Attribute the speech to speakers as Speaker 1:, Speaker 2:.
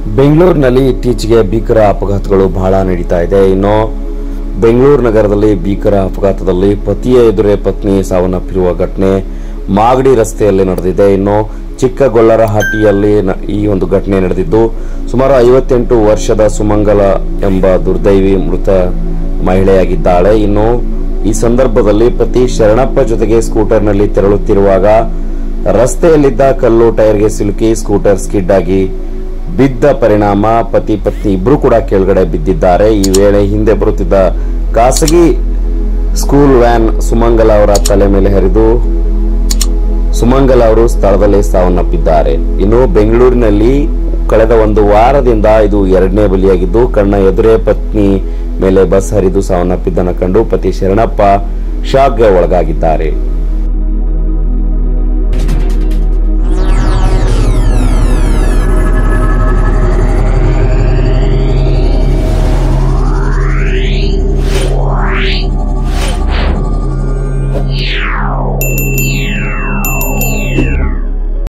Speaker 1: ಬೆಂಗಳೂರಿನಲ್ಲಿ ಇತ್ತೀಚೆಗೆ ಭೀಕರ ಅಪಘಾತಗಳು ಬಹಳ ನಡೀತಾ ಇದೆ ಇನ್ನು ಬೆಂಗಳೂರು ನಗರದಲ್ಲಿ ಭೀಕರ ಅಪಘಾತದಲ್ಲಿ ಪತಿಯ ಎದುರೇ ಪತ್ನಿ ಸಾವನ್ನಪ್ಪಿರುವ ಘಟನೆ ಮಾಗಡಿ ರಸ್ತೆಯಲ್ಲಿ ನಡೆದಿದೆ ಇನ್ನು ಚಿಕ್ಕಗೊಲ್ಲರಹಟ್ಟಿಯಲ್ಲಿ ನ- ಈ ಒಂದು ಘಟನೆ ನಡೆದಿದ್ದು ಸುಮಾರು ಐವತ್ತೆಂಟು ವರ್ಷದ ಸುಮಂಗಲ ಎಂಬ ದುರ್ದೈವಿ ಮೃತ ಮಹಿಳೆಯಾಗಿದ್ದಾಳೆ ಇನ್ನು ಈ ಸಂದರ್ಭದಲ್ಲಿ ಪತಿ ಶರಣಪ್ಪ ಜೊತೆಗೆ ಸ್ಕೂಟರ್ನಲ್ಲಿ ತೆರಳುತ್ತಿರುವಾಗ ರಸ್ತೆಯಲ್ಲಿದ್ದ ಕಲ್ಲು ಟೈರ್ಗೆ ಸಿಲುಕಿ ಸ್ಕೂಟರ್ ಸ್ಕಿಡ್ ಆಗಿ ಬಿದ್ದ ಪರಿಣಾಮ ಪತಿ ಪತ್ನಿ ಇಬ್ರು ಕೂಡ ಕೆಳಗಡೆ ಬಿದ್ದಿದ್ದಾರೆ ಈ ವೇಳೆ ಹಿಂದೆ ಬರುತ್ತಿದ್ದ ಖಾಸಗಿ ಸ್ಕೂಲ್ ವ್ಯಾನ್ ಸುಮಂಗಲ ಅವರ ತಲೆ ಮೇಲೆ ಹರಿದು ಸುಮಂಗಲ ಅವರು ಸ್ಥಳದಲ್ಲೇ ಸಾವನ್ನಪ್ಪಿದ್ದಾರೆ ಇನ್ನು ಬೆಂಗಳೂರಿನಲ್ಲಿ ಕಳೆದ ಒಂದು ವಾರದಿಂದ ಇದು ಎರಡನೇ ಬಲಿಯಾಗಿದ್ದು ಕಣ್ಣ ಎದುರೇ ಪತ್ನಿ ಮೇಲೆ ಬಸ್ ಹರಿದು ಸಾವನ್ನಪ್ಪಿದ್ದನ್ನು ಕಂಡು ಪತಿ ಶರಣಪ್ಪ ಶಾಕ್ಗೆ ಒಳಗಾಗಿದ್ದಾರೆ